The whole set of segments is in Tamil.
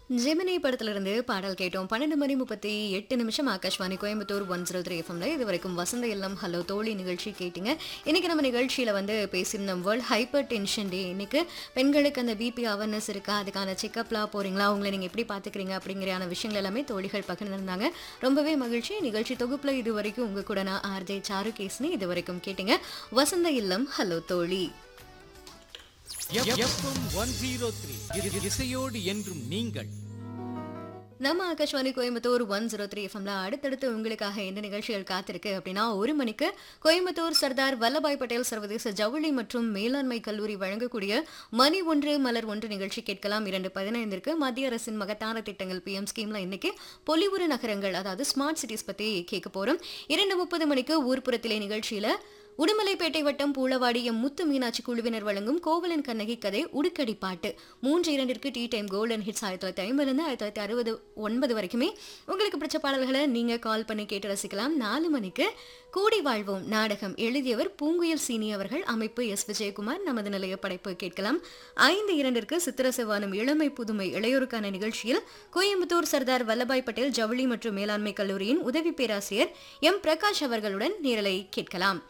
ஜெமினி படத்திலிருந்து பாடல் கேட்டோம் பன்னெண்டு மணி முப்பத்தி எட்டு நிமிஷம் Akashvani Coimbatore one zero three எஃப்எம்ல இது வரைக்கும் வசந்த இல்லம் ஹலோ தோழி நிகழ்ச்சி கேட்டீங்க இன்னைக்கு நம்ம நிகழ்ச்சியில வந்து பேசியிருந்தோம் வேர்ல்ட் ஹைப்பர் டென்ஷன் டே இன்னைக்கு பெண்களுக்கு அந்த பிபி அவேர்னஸ் இருக்கா அதுக்கான செக்அப்லாம் போறீங்களா உங்களை நீங்க எப்படி பாத்துக்கிறீங்க அப்படிங்கிற விஷயங்கள் எல்லாமே தோழிகள் பகிர்ந்திருந்தாங்க ரொம்பவே மகிழ்ச்சி நிகழ்ச்சி தொகுப்புல இது வரைக்கும் உங்க கூட நான் ஆர்ஜே சாரு கேஸ்னு இது வரைக்கும் கேட்டீங்க வசந்த இல்லம் ஹலோ தோழி எஃப்எம் ஒன் ஜீரோ த்ரீ இசையோடு என்றும் நீங்கள் நம்ம Akashvani Coimbatore one zero three எஃப்எம்ல அடுத்தடுத்து உங்களுக்காக என்ன நிகழ்ச்சிகள் காத்திருக்கு அப்படின்னா ஒரு மணிக்கு கோயம்புத்தூர் சர்தார் வல்லபாய் பட்டேல் சர்வதேச ஜவுளி மற்றும் மேலாண்மை கல்லூரி வழங்கக்கூடிய மணி ஒன்று மலர் ஒன்று நிகழ்ச்சி கேட்கலாம் இரண்டு பதினைந்திற்கு மத்திய அரசின் மகத்தான திட்டங்கள் பிஎம் ஸ்கீம்ல இன்னைக்கு பொலிவுறு நகரங்கள் அதாவது ஸ்மார்ட் சிட்டிஸ் பத்தி கேட்க போறோம் இரண்டு முப்பது மணிக்கு ஊர்ப்புறத்திலே நிகழ்ச்சியில உடுமலைப்பேட்டை வட்டம் பூளவாடி எம் முத்து மீனாட்சி குழுவினர் வழங்கும் கோவலன் கண்ணகி கதை உடுக்கடி பாட்டு மூன்று இரண்டிற்கு டீ டைம் கோல்டன் ஹிட்ஸ் ஆயிரத்தி தொள்ளாயிரத்தி ஐம்பதுலேருந்து ஆயிரத்தி தொள்ளாயிரத்தி அறுபது ஒன்பது வரைக்குமே உங்களுக்கு பிடிச்ச பாடல்களை நீங்க கால் பண்ணி கேட்டு ரசிக்கலாம் நாலு மணிக்கு கூடி வாழ்வோம் நாடகம் எழுதியவர் பூங்குயல் சீனி அவர்கள் அமைப்பு எஸ் விஜயகுமார் நமது நிலைய படைப்பு கேட்கலாம் ஐந்து இரண்டிற்கு சித்திர செவ்வானம் இளமை புதுமை இளையோருக்கான நிகழ்ச்சியில் கோயம்புத்தூர் சர்தார் வல்லபாய் பட்டேல் ஜவுளி மற்றும் மேலாண்மை கல்லூரியின் உதவி பேராசிரியர் எம் பிரகாஷ் அவர்களுடன் நேரலை கேட்கலாம்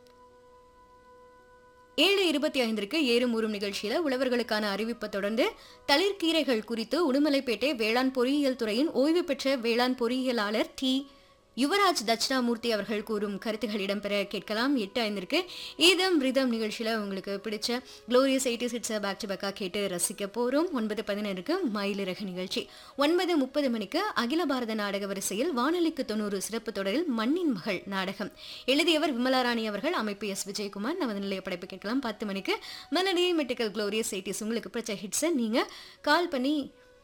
ஏழு இருபத்தி ஐந்திற்கு ஏறும் ஊறும் நிகழ்ச்சியில உழவர்களுக்கான அறிவிப்பை தொடர்ந்து தளிர்கீரைகள் குறித்து உடுமலைப்பேட்டை வேளாண் பொறியியல் துறையின் ஓய்வு பெற்ற வேளாண் பொறியியலாளர் டி யுவராஜ் தட்சிணாமூர்த்தி அவர்கள் கூறும் கருத்துகள் இடம்பெற கேட்கலாம் எட்டு ஐந்திற்கு ஈதம் ரிதம் நிகழ்ச்சியில உங்களுக்கு பிடிச்ச க்ளோரியஸ் எயிட்டி சிட்ஸை பேக் டு பேக்காக கேட்டு ரசிக்க போறோம் ஒன்பது பதினேழுக்கு மயிலிறகு நிகழ்ச்சி ஒன்பது முப்பது மணிக்கு அகில பாரத நாடக வரிசையில் வானொலிக்கு தொண்ணூறு சிறப்பு தொடரில் மண்ணின் மகள் நாடகம் எழுதியவர் விமலாராணி அவர்கள் அமைப்பு எஸ் விஜயகுமார் நமது நிலைய படைப்பு கேட்கலாம் பத்து மணிக்கு மெலடி மெட்டிக்கல் க்ளோரியஸ் எயிட்டிஸ் உங்களுக்கு பிடிச்ச ஹிட்ஸை நீங்க கால் பண்ணி